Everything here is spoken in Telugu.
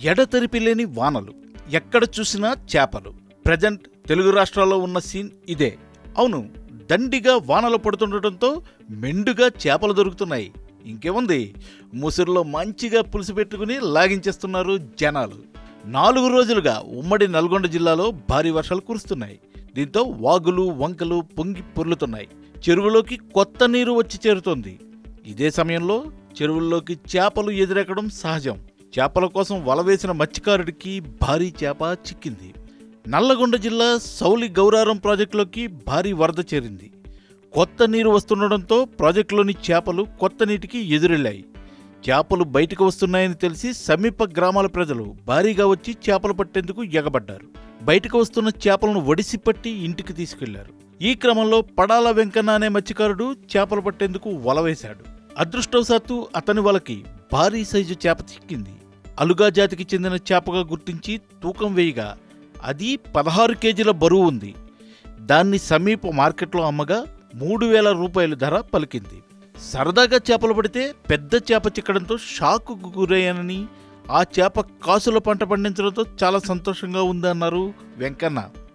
ఎడతెరిపి లేని వానలు ఎక్కడ చూసినా చేపలు ప్రజెంట్ తెలుగు రాష్ట్రాల్లో ఉన్న సీన్ ఇదే అవును దండిగా వానలు పడుతుండటంతో మెండుగా చేపలు దొరుకుతున్నాయి ఇంకేముంది ముసురులో మంచిగా పులుసు పెట్టుకుని లాగించేస్తున్నారు జనాలు నాలుగు రోజులుగా ఉమ్మడి నల్గొండ జిల్లాలో భారీ వర్షాలు కురుస్తున్నాయి దీంతో వాగులు వంకలు పొంగి పొర్లుతున్నాయి చెరువులోకి కొత్త నీరు వచ్చి చేరుతోంది ఇదే సమయంలో చెరువుల్లోకి చేపలు ఎదురెక్కడం సహజం చేపల కోసం వల వేసిన మత్స్యకారుడికి భారీ చేప చిక్కింది నల్లగొండ జిల్లా సౌలి గౌరారం ప్రాజెక్టులోకి భారీ వరద చేరింది కొత్త నీరు వస్తుండడంతో ప్రాజెక్టులోని చేపలు కొత్త నీటికి ఎదురెళ్లాయి చేపలు బయటకు వస్తున్నాయని తెలిసి సమీప గ్రామాల ప్రజలు భారీగా వచ్చి చేపలు పట్టేందుకు ఎగబడ్డారు బయటకు వస్తున్న చేపలను ఒడిసి పట్టి ఇంటికి తీసుకెళ్లారు ఈ క్రమంలో పడాల వెంకన్న అనే మత్స్యకారుడు చేపలు పట్టేందుకు వల వేశాడు అదృష్టవశాత్తు అతని వలకి భారీ సైజు చేప చిక్కింది అలుగా జాతికి చెందిన చేపగా గుర్తించి తూకం వేయగా అది పదహారు కేజీల బరువు ఉంది దాన్ని సమీప మార్కెట్లో అమ్మగా మూడు వేల రూపాయల ధర పలికింది సరదాగా చేపలు పడితే పెద్ద చేప చిక్కడంతో షాకుకు గురయ్యానని ఆ చేప కాసుల పంట పండించడంతో చాలా సంతోషంగా ఉందన్నారు వెంకన్న